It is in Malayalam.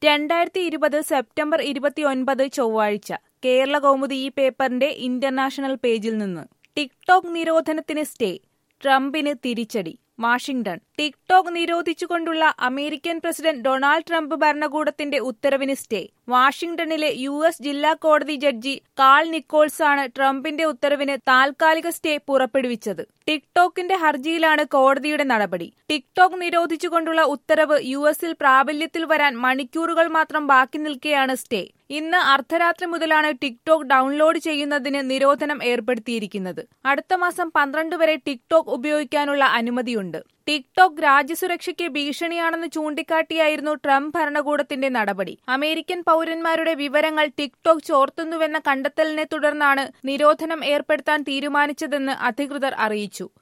രണ്ടായിരത്തി ഇരുപത് സെപ്റ്റംബർ ഇരുപത്തിയൊൻപത് ചൊവ്വാഴ്ച കേരള കൗമുദി ഈ പേപ്പറിന്റെ ഇന്റർനാഷണൽ പേജിൽ നിന്ന് ടിക്ടോക്ക് നിരോധനത്തിന് സ്റ്റേ ട്രംപിന് തിരിച്ചടി വാഷിംഗ്ടൺ ടിക്ടോക്ക് നിരോധിച്ചുകൊണ്ടുള്ള അമേരിക്കൻ പ്രസിഡന്റ് ഡൊണാൾഡ് ട്രംപ് ഭരണകൂടത്തിന്റെ ഉത്തരവിന് സ്റ്റേ വാഷിംഗ്ടണിലെ യു എസ് ജില്ലാ കോടതി ജഡ്ജി കാൾ നിക്കോൾസ് ആണ് ട്രംപിന്റെ ഉത്തരവിന് താൽക്കാലിക സ്റ്റേ പുറപ്പെടുവിച്ചത് ടിക്ടോക്കിന്റെ ഹർജിയിലാണ് കോടതിയുടെ നടപടി ടിക്ടോക്ക് നിരോധിച്ചുകൊണ്ടുള്ള ഉത്തരവ് യു എസിൽ പ്രാബല്യത്തിൽ വരാൻ മണിക്കൂറുകൾ മാത്രം ബാക്കി നിൽക്കെയാണ് സ്റ്റേ ഇന്ന് അർദ്ധരാത്രി മുതലാണ് ടിക്ടോക്ക് ഡൗൺലോഡ് ചെയ്യുന്നതിന് നിരോധനം ഏർപ്പെടുത്തിയിരിക്കുന്നത് അടുത്ത മാസം പന്ത്രണ്ട് വരെ ടിക്ടോക്ക് ഉപയോഗിക്കാനുള്ള അനുമതിയുണ്ട് ടിക്ടോക്ക് രാജ്യസുരക്ഷയ്ക്ക് ഭീഷണിയാണെന്ന് ചൂണ്ടിക്കാട്ടിയായിരുന്നു ട്രംപ് ഭരണകൂടത്തിന്റെ നടപടി അമേരിക്കൻ പൗരന്മാരുടെ വിവരങ്ങൾ ടിക്ടോക്ക് ചോർത്തുന്നുവെന്ന കണ്ടെത്തലിനെ തുടർന്നാണ് നിരോധനം ഏർപ്പെടുത്താൻ തീരുമാനിച്ചതെന്ന് അധികൃതർ അറിയിച്ചു